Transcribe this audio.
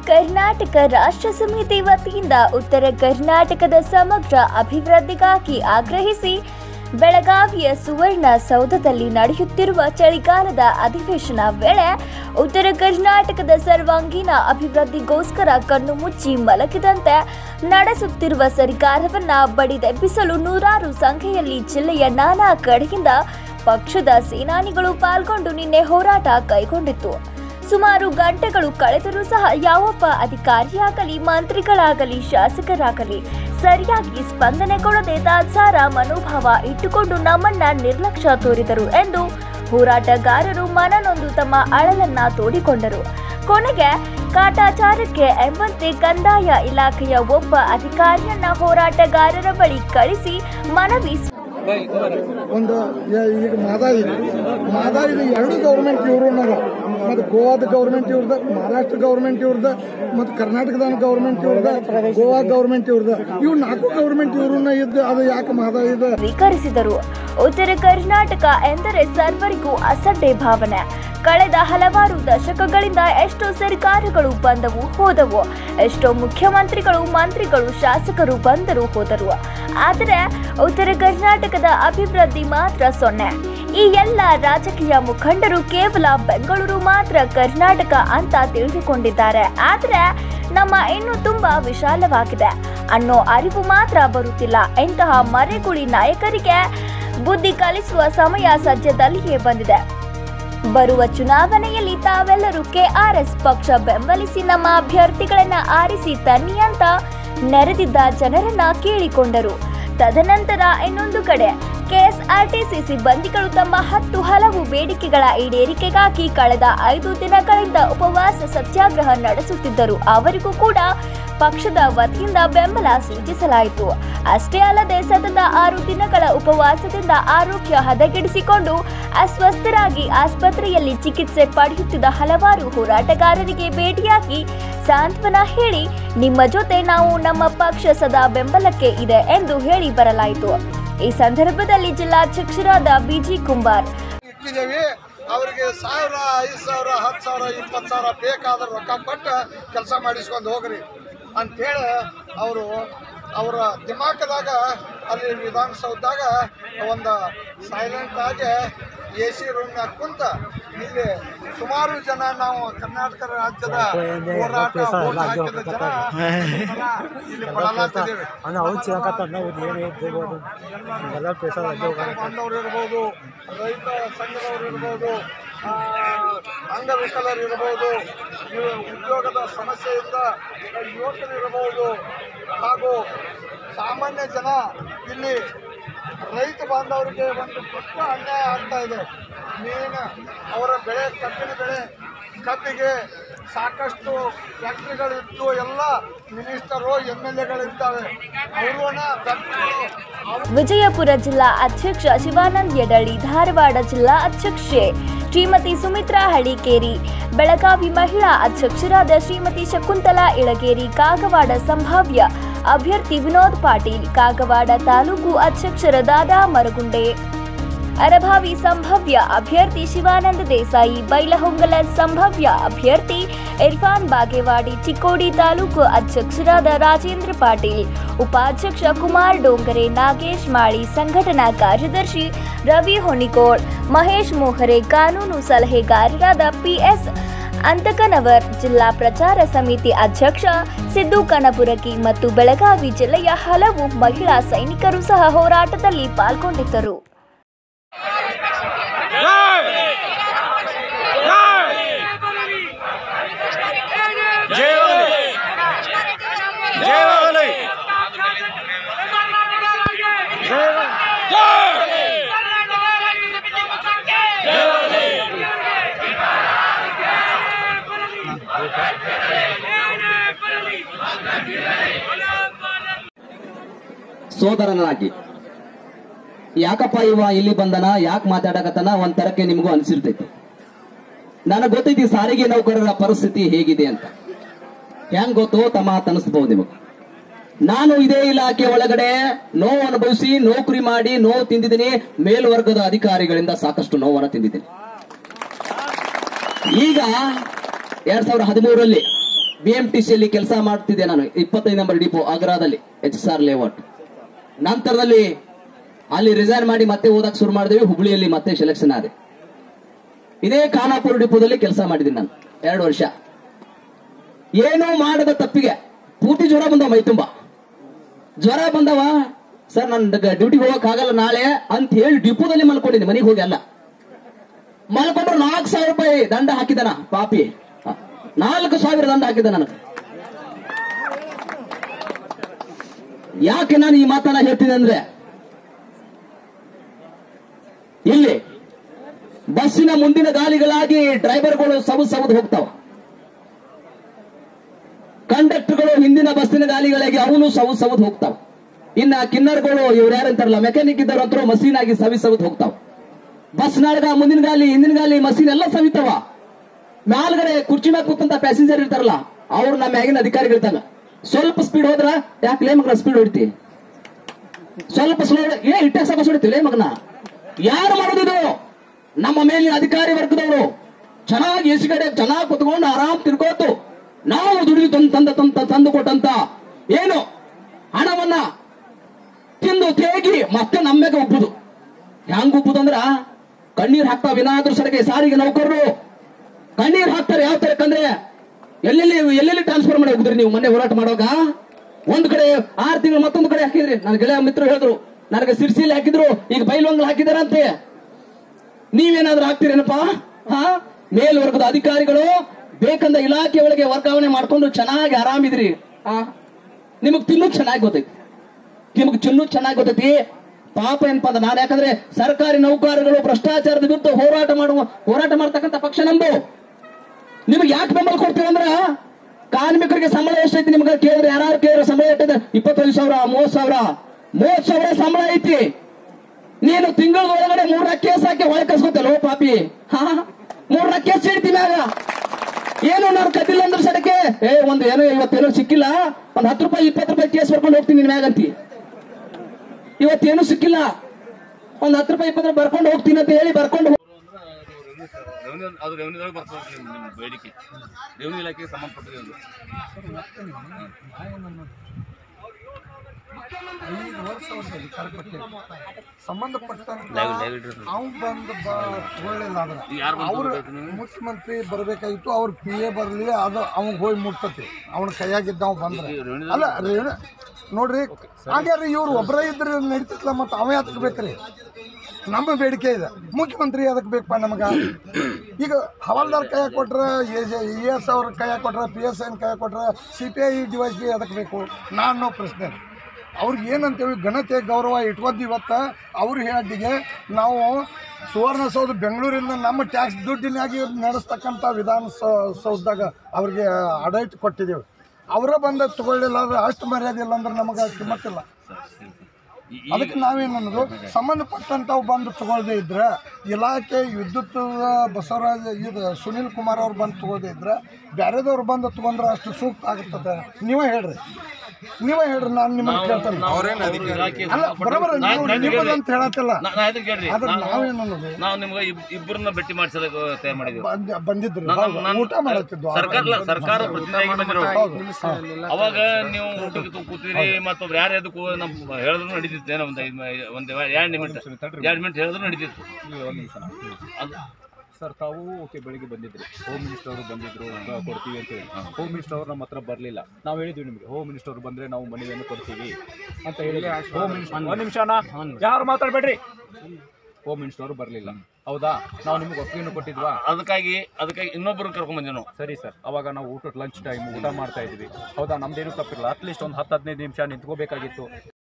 ಕರ್ನಾಟಕ ರಾಷ್ಟ್ರ ಸಮಿತಿ ವತಿಯಿಂದ ಉತ್ತರ ಕರ್ನಾಟಕದ ಸಮಗ್ರ ಅಭಿವೃದ್ಧಿಗಾಗಿ ಆಗ್ರಹಿಸಿ ಬೆಳಗಾವಿಯ ಸುವರ್ಣ ಸೌಧದಲ್ಲಿ ನಡೆಯುತ್ತಿರುವ ಚಳಿಗಾಲದ ಅಧಿವೇಶನ ವೇಳೆ ಉತ್ತರ ಕರ್ನಾಟಕದ ಸರ್ವಾಂಗೀಣ ಅಭಿವೃದ್ಧಿಗೋಸ್ಕರ ಕಣ್ಣು ಮುಚ್ಚಿ ಮಲಗಿದಂತೆ ನಡೆಸುತ್ತಿರುವ ಸರ್ಕಾರವನ್ನ ಬಡಿದೆಬ್ಬಿಸಲು ನೂರಾರು ಸಂಖ್ಯೆಯಲ್ಲಿ ಜಿಲ್ಲೆಯ ನಾನಾ ಕಡೆಯಿಂದ ಪಕ್ಷದ ಸೇನಾನಿಗಳು ಪಾಲ್ಗೊಂಡು ನಿನ್ನೆ ಹೋರಾಟ ಕೈಗೊಂಡಿತ್ತು ಸುಮಾರು ಗಂಟೆಗಳು ಕಳೆದರೂ ಸಹ ಯಾವೊಬ್ಬ ಅಧಿಕಾರಿಯಾಗಲಿ ಮಂತ್ರಿಗಳಾಗಲಿ ಶಾಸಕರಾಗಲಿ ಸರಿಯಾಗಿ ಸ್ಪಂದನೆ ಕೊಡದೆ ತಾತ್ಸಾರ ಮನೋಭಾವ ಇಟ್ಟುಕೊಂಡು ನಮ್ಮನ್ನ ನಿರ್ಲಕ್ಷ್ಯ ತೋರಿದರು ಎಂದು ಹೋರಾಟಗಾರರು ಮನನೊಂದು ತಮ್ಮ ಅಳಲನ್ನ ತೋಡಿಕೊಂಡರು ಕೊನೆಗೆ ಕಾಟಾಚಾರಕ್ಕೆ ಎಂಬಂತೆ ಕಂದಾಯ ಇಲಾಖೆಯ ಒಬ್ಬ ಅಧಿಕಾರಿಯನ್ನ ಹೋರಾಟಗಾರರ ಬಳಿ ಕಳಿಸಿ ಮನವಿ ಒಂದು ಯ- ಈಗ ಮಾದಾಯಿ ಮಾದಾಯಿ ಎರಡು ಗೌರ್ಮೆಂಟ್ ಇವರು ಮತ್ತು ಗೋವಾದ ಗೌರ್ಮೆಂಟ್ ಇವ್ರದ ಮಹಾರಾಷ್ಟ್ರ ಗೌರ್ಮೆಂಟ್ ಇವ್ರದ ಮತ್ತು ಕರ್ನಾಟಕದ ಗೌರ್ಮೆಂಟ್ ಇವ್ರದ ಗೋವಾ ಗೌರ್ಮೆಂಟ್ ಇವ್ರದ ಇವು ನಾಲ್ಕು ಗೌರ್ಮೆಂಟ್ ಇವ್ರನ್ನ ಇದ್ದು ಅದು ಯಾಕೆ ಮಾದಾಯಿ ಇದೆ ಸ್ವೀಕರಿಸಿದರು ಉತ್ತರ ಕರ್ನಾಟಕ ಎಂದರೆ ಸರ್ವರಿಗೂ ಅಸಡ್ಡೆ ಭಾವನೆ ಕಳೆದ ಹಲವಾರು ದಶಕಗಳಿಂದ ಎಷ್ಟೋ ಸರ್ಕಾರಗಳು ಬಂದವು ಹೋದವು ಎಷ್ಟೋ ಮುಖ್ಯಮಂತ್ರಿಗಳು ಮಂತ್ರಿಗಳು ಶಾಸಕರು ಬಂದರು ಹೋದರು ಆದರೆ ಉತ್ತರ ಕರ್ನಾಟಕದ ಅಭಿವೃದ್ಧಿ ಮಾತ್ರ ಸೊನ್ನೆ ಈ ಎಲ್ಲ ರಾಜಕೀಯ ಮುಖಂಡರು ಕೇವಲ ಬೆಂಗಳೂರು ಮಾತ್ರ ಕರ್ನಾಟಕ ಅಂತ ತಿಳಿದುಕೊಂಡಿದ್ದಾರೆ ಆದರೆ ನಮ್ಮ ಇನ್ನು ತುಂಬಾ ವಿಶಾಲವಾಗಿದೆ ಅನ್ನೋ ಅರಿವು ಮಾತ್ರ ಬರುತ್ತಿಲ್ಲ ಇಂತಹ ಮರೆಗುಳಿ ನಾಯಕರಿಗೆ ಬುದ್ಧಿ ಕಲಿಸುವ ಸಮಯ ಸದ್ಯದಲ್ಲಿಯೇ ಬಂದಿದೆ ಬರುವ ಚುನಾವಣೆಯಲ್ಲಿ ತಾವೆಲ್ಲರೂ ಕೆಆರ್ಎಸ್ ಪಕ್ಷ ಬೆಂಬಲಿಸಿ ನಮ್ಮ ಅಭ್ಯರ್ಥಿಗಳನ್ನ ಆರಿಸಿ ತನ್ನಿ ಅಂತ ನೆರೆದಿದ್ದ ಜನರನ್ನ ಕೇಳಿಕೊಂಡರು ತದನಂತರ ಇನ್ನೊಂದು ಕಡೆ ಕೆಎಸ್ಆರ್ಟಿಸಿ ಸಿಬ್ಬಂದಿಗಳು ತಮ್ಮ ಹತ್ತು ಹಲವು ಬೇಡಿಕೆಗಳ ಈಡೇರಿಕೆಗಾಗಿ ಕಳೆದ ಐದು ದಿನಗಳಿಂದ ಉಪವಾಸ ಸತ್ಯಾಗ್ರಹ ನಡೆಸುತ್ತಿದ್ದರು ಅವರಿಗೂ ಕೂಡ ಪಕ್ಷದ ವತಿಯಿಂದ ಬೆಂಬಲ ಸೂಚಿಸಲಾಯಿತು ಅಷ್ಟೇ ಅಲ್ಲದೆ ಸತತ ಆರು ದಿನಗಳ ಉಪವಾಸದಿಂದ ಆರೋಗ್ಯ ಹದಗೆಡಿಸಿಕೊಂಡು ಅಸ್ವಸ್ಥರಾಗಿ ಆಸ್ಪತ್ರೆಯಲ್ಲಿ ಚಿಕಿತ್ಸೆ ಪಡೆಯುತ್ತಿದ್ದ ಹಲವಾರು ಹೋರಾಟಗಾರರಿಗೆ ಭೇಟಿಯಾಗಿ ಸಾಂತ್ವನ ಹೇಳಿ ನಿಮ್ಮ ಜೊತೆ ನಾವು ನಮ್ಮ ಪಕ್ಷ ಸದಾ ಬೆಂಬಲಕ್ಕೆ ಇದೆ ಎಂದು ಹೇಳಿ ಬರಲಾಯಿತು ಈ ಸಂದರ್ಭದಲ್ಲಿ ಜಿಲ್ಲಾಧ್ಯಕ್ಷರಾದ ಬಿಜಿ ಕುಂಬಾರ್ ಇಟ್ಟಿದ್ದೇವೆ ಅವರಿಗೆ ಸಾವಿರ ಐದು ಸಾವಿರ ಹತ್ತು ಸಾವಿರ ಇಪ್ಪತ್ತು ಸಾವಿರ ಬೇಕಾದ್ರೆ ರೊಕ್ಕ ಕೊಟ್ಟು ಕೆಲಸ ಮಾಡಿಸ್ಕೊಂಡು ಹೋಗ್ರಿ ಅಂಥೇಳಿ ಅವರು ಅವರ ದಿಮಾಕದಾಗ ಅಲ್ಲಿ ವಿಧಾನಸೌಧದಾಗ ಒಂದು ಸೈಲೆಂಟ್ ಆಗಿ ಎ ಸಿ ರೂಮ್ನಾಗ ಕುಂತ ಇಲ್ಲಿ ಸುಮಾರು ಜನ ನಾವು ಕರ್ನಾಟಕ ರಾಜ್ಯದ ಹೋರಾಟ vote ಹಾಕಿದ ಜನ ಇಲ್ಲಿ ಕೊಡಲಾಗ್ತಿದ್ದೇವೆ. ಅಣ್ಣ ಅವ್ರು ಚಿರಾಕತ್ತ ನಾವು ಏನು ಹೇಳ್ಬೋದು ಎಲ್ಲ ಪೈಸಾ ಬಂದವರು ಇರ್ಬೋದು ರೈತ ಸಂಘದವರು ಇರ್ಬೋದು ಆ, ಅಂಗವಿಕಲರು ಇರ್ಬೋದು ಇವು ಉದ್ಯೋಗದ ಸಮಸ್ಯೆಯಿಂದ ಯುವಕರು ಇರಬಹುದು ಹಾಗೂ ಸಾಮಾನ್ಯ ಜನ ಇಲ್ಲಿ ರೈತ ಬಾಂಧವರಿಗೆ ಒಂದು ದೊಡ್ಡ ಅನ್ಯಾಯ ಆಗ್ತಾ ಇದೆ ಮೇನ್ ಅವರ ಬೆಳೆ ಕಬ್ಬಿನ ಬೆಳೆ ಕಬ್ಬಿಗೆ ಸಾಕಷ್ಟು ಫ್ಯಾಕ್ಟ್ರಿಗಳಿದ್ದು ಎಲ್ಲ ಮಿನಿಸ್ಟರು ಎಮ್ ಎಲ್ ಎಗಳಿದ್ದಾವೆ ಅವರು ಫ್ಯಾಕ್ಟ್ರಿಗಳು ವಿಜಯಪುರ ಜಿಲ್ಲಾ ಅಧ್ಯಕ್ಷ ಶಿವಾನಂದ್ ಯಡಳ್ಳಿ ಧಾರವಾಡ ಜಿಲ್ಲಾ ಅಧ್ಯಕ್ಷೆ ಶ್ರೀಮತಿ ಸುಮಿತ್ರಾ ಹಳಿಕೇರಿ ಬೆಳಗಾವಿ ಮಹಿಳಾ ಅಧ್ಯಕ್ಷರಾದ ಶ್ರೀಮತಿ ಶಕುಂತಲಾ ಇಳಗೇರಿ ಕಾಗವಾಡ ಸಂಭಾವ್ಯ ಅಭ್ಯರ್ಥಿ ವಿನೋದ್ ಪಾಟೀಲ್ ಕಾಗವಾಡ ತಾಲೂಕು ಅಧ್ಯಕ್ಷರಾದ ಮರಗುಂಡೆ ಅರಭಾವಿ ಸಂಭವ್ಯ ಅಭ್ಯರ್ಥಿ ಶಿವಾನಂದ ದೇಸಾಯಿ ಬೈಲಹೊಂಗಲ ಸಂಭವ್ಯ ಅಭ್ಯರ್ಥಿ ಇರ್ಫಾನ್ ಬಾಗೇವಾಡಿ ಚಿಕ್ಕೋಡಿ ತಾಲೂಕು ಅಧ್ಯಕ್ಷರಾದ ರಾಜೇಂದ್ರ ಪಾಟೀಲ್ ಉಪಾಧ್ಯಕ್ಷ ಕುಮಾರ್ ಡೋಂಗರೆ ನಾಗೇಶ್ ಮಾಳಿ ಸಂಘಟನಾ ಕಾರ್ಯದರ್ಶಿ ರವಿ ಹೊಣಿಕೋಳ್ ಮಹೇಶ್ ಮೋಹರೆ ಕಾನೂನು ಸಲಹೆಗಾರರಾದ ಪಿಎಸ್ ಅಂತಕನವರ್ ಜಿಲ್ಲಾ ಪ್ರಚಾರ ಸಮಿತಿ ಅಧ್ಯಕ್ಷ ಸಿದ್ದು ಕನಬುರಗಿ ಮತ್ತು ಬೆಳಗಾವಿ ಜಿಲ್ಲೆಯ ಹಲವು ಮಹಿಳಾ ಸೈನಿಕರು ಸಹ ಹೋರಾಟದಲ್ಲಿ ಪಾಲ್ಗೊಂಡಿದ್ದರು ಸೋದರನಾಗಿ ಯಾಕಪ್ಪ ಇವ ಇಲ್ಲಿ ಬಂದನ ಯಾಕೆ ಮಾತಾಡಕತ್ತನ ಒಂದ್ ತರಕ್ಕೆ ನಿಮಗೂ ಅನ್ಸಿರ್ತೈತಿ ನನಗೆ ಗೊತ್ತೈತಿ ಸಾರಿಗೆ ನೌಕರರ ಪರಿಸ್ಥಿತಿ ಹೇಗಿದೆ ಅಂತ ಹೆಂಗ್ ಗೊತ್ತು ತಮ್ಮ ತನಿಸ್ಬಹುದು ನಿಮಗೆ ನಾನು ಇದೇ ಇಲಾಖೆ ಒಳಗಡೆ ನೋವು ಅನುಭವಿಸಿ ನೌಕರಿ ಮಾಡಿ ನೋವು ತಿಂದಿದ್ದೀನಿ ಮೇಲ್ವರ್ಗದ ಅಧಿಕಾರಿಗಳಿಂದ ಸಾಕಷ್ಟು ನೋವನ್ನು ತಿಂದಿದ್ದೀನಿ ಈಗ ಎರಡ್ ಸಾವಿರದ ಹದಿಮೂರರಲ್ಲಿ ಬಿ ಎಂ ಟಿ ಸಿಯಲ್ಲಿ ಕೆಲಸ ಮಾಡ್ತಿದ್ದೆ ನಾನು ಇಪ್ಪತ್ತೈದು ನಂಬರ್ ಡಿಪೋ ಆಗ್ರಾದಲ್ಲಿ ಎಚ್ ಎಸ್ ಆರ್ ಲೇಔಟ್ ನಂತರದಲ್ಲಿ ಅಲ್ಲಿ ರಿಸೈನ್ ಮಾಡಿ ಮತ್ತೆ ಓದಕ್ ಶುರು ಮಾಡಿದ್ವಿ ಹುಬ್ಳಿಯಲ್ಲಿ ಮತ್ತೆ ಸೆಲೆಕ್ಷನ್ ಆದೆ ಇದೇ ಖಾನಾಪುರ ಡಿಪೋದಲ್ಲಿ ಕೆಲಸ ಮಾಡಿದ್ದೀನಿ ನಾನು ಎರಡು ವರ್ಷ ಏನೂ ಮಾಡದ ತಪ್ಪಿಗೆ ಪೂರ್ತಿ ಜ್ವರ ಬಂದವ ಮೈ ತುಂಬ ಜ್ವರ ಬಂದವ ಸರ್ ನನ್ನ ಡ್ಯೂಟಿಗೆ ಹೋಗಕ್ ಆಗಲ್ಲ ನಾಳೆ ಅಂತ ಹೇಳಿ ಡಿಪೋದಲ್ಲಿ ಮಲ್ಕೊಂಡಿದ್ದೆ ಮನೆಗೆ ಹೋಗಿ ಅಲ್ಲ ಮಲ್ಕೊಂಡ್ರು ನಾಲ್ಕು ಸಾವಿರ ರೂಪಾಯಿ ದಂಡ ಹಾಕಿದನ ಪಾಪಿ ನಾಲ್ಕು ಸಾವಿರ ದಂಡ ಹಾಕಿದ ನನಗೆ ಯಾಕೆ ನಾನು ಈ ಮಾತನ್ನ ಹೇಳ್ತೀನಿ ಅಂದ್ರೆ ಇಲ್ಲಿ ಬಸ್ಸಿನ ಮುಂದಿನ ಗಾಲಿಗಳಾಗಿ ಡ್ರೈವರ್ಗಳು ಸವದ್ ಸವದ್ ಹೋಗ್ತಾವ ಕಂಡಕ್ಟರ್ಗಳು ಹಿಂದಿನ ಬಸ್ಸಿನ ಗಾಲಿಗಳಿಗೆ ಅವನು ಸವದ್ ಸವದ್ ಹೋಗ್ತಾವ ಇನ್ನ ಕಿನ್ನರ್ಗಳು ಇವ್ರು ಯಾರಂತಾರಲ್ಲ ಮೆಕ್ಯಾನಿಕ್ ಇದ್ದವ್ರ ಹತ್ರ ಮಷೀನ್ ಆಗಿ ಸವಿ ಸವದ್ ಹೋಗ್ತಾವ ಬಸ್ ನಾಳ್ಗ ಮುಂದಿನ ಗಾಲಿ ಹಿಂದಿನ ಗಾಲಿ ಮಷೀನ್ ಎಲ್ಲ ಸವಿತಾವ ಮ್ಯಾಲ್ಗಡೆ ಕುರ್ಚಿ ಮ್ಯಾಗ ಕೂತಂತ ಪ್ಯಾಸೆಂಜರ್ ಇರ್ತಾರಲ್ಲ ಅವ್ರು ನಮ್ಮ ಮ್ಯಾಗಿನ ಅಧಿಕಾರಿಗಳಿರ್ತಾಗ ಸ್ವಲ್ಪ ಸ್ಪೀಡ್ ಹೋದ್ರ ಯಾಕೆ ಲೇ ಮಗನ ಸ್ಪೀಡ್ ಹೊಡಿತಿ ಸ್ವಲ್ಪ ಸ್ಲೋ ಏ ಇಟ್ಟಾಗ ಸಾಕು ಹೊಡಿತಿ ಲೇ ಮಗನ ಯಾರು ಮಾಡೋದಿದು ನಮ್ಮ ಮೇಲಿನ ಅಧಿಕಾರಿ ವರ್ಗದವರು ಚೆನ್ನಾಗಿ ಎಸಿ ಕಡೆ ಚೆನ್ನಾಗಿ ಕುತ್ಕೊಂಡು ಆರಾಮ್ ತಿರ್ಕೋತು ನಾವು ದುಡಿದು ತಂದು ತಂದ ತಂದ ತಂದು ಕೊಟ್ಟಂತ ಏನು ಹಣವನ್ನ ತಿಂದು ತೇಗಿ ಮತ್ತೆ ನಮ್ಮೆಗೆ ಒಪ್ಪುದು ಹೆಂಗ್ ಒಪ್ಪುದು ಅಂದ್ರ ಕಣ್ಣೀರ್ ಹಾಕ್ತಾವ ಏನಾದ್ರೂ ಸರಿಗೆ ಸಾರಿಗೆ ನೌಕರರು ಕಣ್ಣೀರ್ ಹಾಕ್ತಾರೆ ಯಾವ ತರಕಂದ್ರೆ ಎಲ್ಲೆಲ್ಲಿ ಎಲ್ಲೆಲ್ಲಿ ಟ್ರಾನ್ಸ್ಫರ್ ಮಾಡಿ ಹೋಗಿದ್ರಿ ನೀವು ಮೊನ್ನೆ ಹೋರಾಟ ಮಾಡುವಾಗ ಒಂದ್ ಕಡೆ ಆರು ತಿಂಗಳು ಮತ್ತೊಂದು ಕಡೆ ಹಾಕಿದ್ರಿ ನನ್ನ ಗೆಳೆಯ ಮಿತ್ರರು ಹೇಳಿದ್ರು ನನಗೆ ಸಿರ್ಸಿಲಿ ಹಾಕಿದ್ರು ಈಗ ಬೈಲೊಂಗ್ಲ್ ಹಾಕಿದಾರಂತೆ ನೀವೇನಾದ್ರೂ ಹಾಕ್ತೀರೇನಪ್ಪ ಹಾ ಮೇಲ್ವರ್ಗದ ಅಧಿಕಾರಿಗಳು ಬೇಕಂದ ಇಲಾಖೆ ಒಳಗೆ ವರ್ಗಾವಣೆ ಮಾಡ್ಕೊಂಡು ಚೆನ್ನಾಗಿ ಆರಾಮಿದ್ರಿ ಆ ನಿಮಗ್ ತಿನ್ನು ಚೆನ್ನಾಗಿ ಗೊತ್ತೈತಿ ನಿಮಗ್ ಚಿನ್ನು ಚೆನ್ನಾಗಿ ಗೊತ್ತೈತಿ ಪಾಪ ಏನಪ್ಪಾ ಅಂದ್ರೆ ನಾನು ಯಾಕಂದ್ರೆ ಸರ್ಕಾರಿ ನೌಕರರು ಭ್ರಷ್ಟಾಚಾರದ ವಿರುದ್ಧ ಹೋರಾಟ ಮಾಡುವ ಹೋರಾಟ ಮಾಡ್ತಕ್ಕಂಥ ಪಕ್ಷ ನಮ್ದು ನಿಮ್ಗೆ ಯಾಕೆ ಬೆಂಬಲ ಕೊಡ್ತೀವಿ ಅಂದ್ರ ಕಾರ್ಮಿಕರಿಗೆ ಸಂಬಳ ಎಷ್ಟೈತಿ ನಿಮ್ಗೆ ಕೇಳಿದ್ರೆ ಯಾರು ಕೇಳಿದ್ರೆ ಸಂಬಳ ಎಷ್ಟಿದೆ ಇಪ್ಪತ್ತೈದು ಸಾವಿರ ಮೂವತ್ ಸಾವಿರ ಮೂವತ್ ಸಾವಿರ ಸಂಬಳ ಐತಿ ನೀನು ತಿಂಗಳ ಒಳಗಡೆ ಮೂರ್ನ ಕೇಸ್ ಹಾಕಿ ಒಳಗೆ ಕಸ್ಕೊತಲ್ಲ ಓ ಪಾಪಿ ಹಾ ಮೂರ್ನ ಕೇಸ್ ಇಡ್ತಿ ಮ್ಯಾಗ ಏನು ನಾನು ಕದ್ದಿಲ್ಲ ಅಂದ್ರೆ ಸಡಕ್ಕೆ ಏ ಒಂದು ಏನೋ ಇವತ್ತೇನೋ ಸಿಕ್ಕಿಲ್ಲ ಒಂದ್ ಹತ್ತು ರೂಪಾಯಿ ಇಪ್ಪತ್ತು ರೂಪಾಯಿ ಕೇಸ್ ಬರ್ಕೊಂಡು ಹೋಗ್ತೀನಿ ನಿನ್ ಮ್ಯಾಗ ಅಂತಿ ಇವತ್ತೇನು ಸಿಕ್ಕಿಲ್ಲ ಒಂದ್ ಹತ್ತು ರೂಪಾಯಿ ಇಪ್ಪತ್ತು ರೂಪಾಯಿ ಬರ್ಕೊಂಡು ಹೋಗ್ತೀನಿ ಅಂತ ಹೇಳಿ ಬರ್ಕೊಂಡು ಹೋಗ್- ರೆವೆನ್ಯೂ ಅದು ರೆವೆನ್ಯೂದಾಗ ಬರ್ತದೆ ನಿಮ್ಮ ನಿಮ್ಮ ಬೇಡಿಕೆ ರೆವೆನ್ಯೂ ಇಲಾಖೆಗೆ ಸಂಬಂಧಪಟ್ಟಿದೆ ಅದು ಐದು ವರ್ಷ ಅವ್ರಿಗೆ ಅಧಿಕಾರ ಕೊಟ್ಟಿಲ್ಲ ಸಂಬಂಧಪಟ್ಟಂತ ಲೈವ್ ಲೈವ್ ಇಡ್ರಿ ಅವ್ನು ಬಂದು ತಗೊಳ್ಳಿಲ್ಲ ಆದ್ರೆ ಈಗ ಯಾರು ಬಂದು ಅವ್ರು ತಗೊಳ್ಬೇಕು ನೀವು? ಮುಖ್ಯಮಂತ್ರಿ ಬರ್ಬೇಕಾಗಿತ್ತು ಅವ್ರ ಪಿ ಎ ಬರಲಿ ಅದು ಅವ್ನ್ ಹೋಗಿ ಮುಟ್ತತಿ ಅವನ ಕೈಯಾಗಿದ್ದ ಅವ್ ಬಂದ್ರೆ ಈ ರೆವೆನ್ಯೂ ಅಲ್ಲ ರೇಣು ನೋಡ್ರಿ ಹಾಗಾದ್ರೆ ಇವ್ರು ಒಬ್ಬರೇ ಇದ್ರೆ ನಡೀತಿತ್ಲ ಮತ್ತೆ ಅವೇ ಅದಕ್ಕೆ ಬೇಕ್ರಿ ನಮ್ಮ ಬೇಡಿಕೆ ಇದೆ ಮುಖ್ಯಮಂತ್ರಿ ಅದಕ್ಕೆ ಬೇಕಪ್ಪ ನಮಗ ಈಗ ಹವಾಲ್ದಾರ್ ಕೈಯಾಗ ಕೊಟ್ರ ಇ ಎಸ್ ಅವ್ರ ಕೈಯಾಗ ಕೊಟ್ರ ಪಿ ಎಸ್ ಐನ್ ಕೈಯಾಗ ಕೊಟ್ರ ಸಿ ಪಿ ಐ ಡಿವೈಸ್ ಬಿ ಅದಕ್ಕೆ ಬೇಕು ನಾನು ಪ್ರಶ್ನೆ ಅವ್ರಿಗೆ ಏನಂತೇಳಿ ಘನತೆ ಗೌರವ ಇಟ್ಕೊಂಡು ಇವತ್ತು ಅವ್ರ ಹೆಡ್ಡಿಗೆ ನಾವು ಸುವರ್ಣಸೌಧ ಬೆಂಗಳೂರಿಂದ ನಮ್ಮ ಟ್ಯಾಕ್ಸ್ ದುಡ್ಡಿನಾಗಿ ನಡೆಸ್ತಕ್ಕಂಥ ವಿಧಾನ ಸೌಧದಾಗ ಅವ್ರಿಗೆ ಆಡಳಿತ ಕೊಟ್ಟಿದ್ದೇವೆ ಅವರ ಬಂದ ತಗೊಳ್ಳಿಲ್ಲ ಅಂದ್ರೆ ಅಷ್ಟು ಮರ್ಯಾದೆ ಇಲ್ಲ ಅಂದ್ರೆ ನಮಗೆ ಕಿಮ್ಮತ್ತಿಲ್ಲ ಈ- ಈ- ಅದಕ್ಕೆ ನಾವೇನು ಅನ್ನೋದು ಸಂಬಂಧಪಟ್ಟಂಥವು ಬಂದು ತಗೊಳ್ಳದೇ ಇದ್ರೆ ಇಲಾಖೆ ವಿದ್ಯುತ್ ಬಸವರಾಜ್ ಇದು ಸುನಿಲ್ ಕುಮಾರ್ ಅವ್ರು ಬಂದು ತಗೊಳ್ಳದೇ ಇದ್ರೆ ಬೇರೆದವ್ರು ಬಂದು ತಗೊಂಡ್ರೆ ಅಷ್ಟು ಸೂಕ್ತ ಆಗುತ್ತದೆ ನೀವೇ ಹೇಳ್ರಿ ನೀವೇ ಹೇಳ್ರಿ ನಾನು ನಿಮ್ಮನ್ನು ಕೇಳ್ತೇನೆ ಇಲಾಖೆ ಅಲ್ಲ ಬರೋಬರ ನಾ- ನೀವು ನಾ ಇದನ್ನ ನಿಮ್ಮದು ಕೇಳ್ರಿ. ಅಂತ ಹೇಳತ್ತಿಲ್ಲ ನಾ- ನಾ ಇದನ್ನ ಕೇಳ್ರಿ ಆದ್ರೆ ನಾವು- ನಾವೇನು ಅನ್ನೋದು ನಾವು ನಿಮ್ಗೆ ಇಬ್- ಇಬ್ಬರನ್ನ ಭೇಟಿ ಮಾಡಿಸೋದಕ್ಕೆ ತಯಾರು ಮಾಡಿದ್ವಿ ಬಂದ್- ಬಂದಿದ್ರಿ ನಾನು- ಹೌದು, ನಾನು- ಊಟ ಮಾಡತ್ತಿದ್ದು ಸರ್ಕಾರ ಅಲ್ಲ, ಸರ್ಕಾರ ಪ್ರತಿನಿಧಿಯಾಗಿ ಬಂದಿರೋ ಹೌದು ಅವಾಗ ನೀವು ಊಟಕ್ಕೆ ತು- ಕೂತಿದ್ರಿ ಮತ್ತೊಬ್ರು ಯಾರು ಎದಕ್ಕೂ ನಮ್ಮ ಹೇಳಿದ್ರು ನಡೀತಿತ್ತು ಏನೋ ಒಂದು ಐದು ಮ- ಒಂದು ಎರಡು ನಿಮಿಷ ಎರಡು ಮಿನಿಟ್ ಹೇಳಿದ್ರು ನಡೀತಿತ್ತು ಅದು ಸರ್ ತಾವು ಓಕೆ ಬೆಳಿಗ್ಗೆ ಬಂದಿದ್ರಿ ಹೋಮ್ ಮಿನಿಸ್ಟರ್ ಅವರು ಬಂದಿದ್ರು ಬ- ಕೊಡ್ತೀವಿ ಅಂತ ಹೇಳಿ ಹೋಮ್ ಮಿನಿಸ್ಟರ್ ಅವರು ನಮ್ಮ ಹತ್ರ ಬರಲಿಲ್ಲ ನಾವು ಹೇಳಿದ್ವಿ ನಿಮಗೆ ಹೋಮ್ ಮಿನಿಸ್ಟರ್ ಅವರು ಬಂದ್ರೆ ನಾವು ಮನವಿಯನ್ನು ಕೊಡ್ತೀವಿ ಅಂತ ಹೇಳಿ ಹೋಮ್ ಮಿನಿಸ್ಟರ್ ಒಂದು ನಿಮಿಷನ ಯಾರು ಮಾತಾಡಬೇಡ್ರಿ ಹೋಮ್ ಮಿನಿಸ್ಟರ್ ಅವರು ಬರಲಿಲ್ಲ ಹೌದಾ ನಾವು ನಿಮ್ಗೆ ಒಪ್ಪಿಗೆಯನ್ನು ಕೊಟ್ಟಿದ್ವಾ ಅದಕ್ಕಾಗಿ ಅದಕ್ಕಾಗಿ ಇನ್ನೊಬ್ಬರು ಕರ್ಕೊಂಡ್ ಬಂದ್ವಿ ನಾವು ಸರಿ ಸರ್ ಅವಾಗ ನಾವು ಊಟ ಲಂಚ್ ಟೈಮ್ ಊಟ ಮಾಡ್ತಾ ಇದ್ವಿ ಹೌದಾ ನಮ್ದೇನು ತಪ್ಪಿರಲ್ಲ ಅಟ್ಲೀಸ್ಟ್ ಒಂದು ಹತ್ತು ಹದಿನೈದು ನಿಮಿಷ ನಿಂತ್ಕೋಬೇಕಾಗಿತ್ತು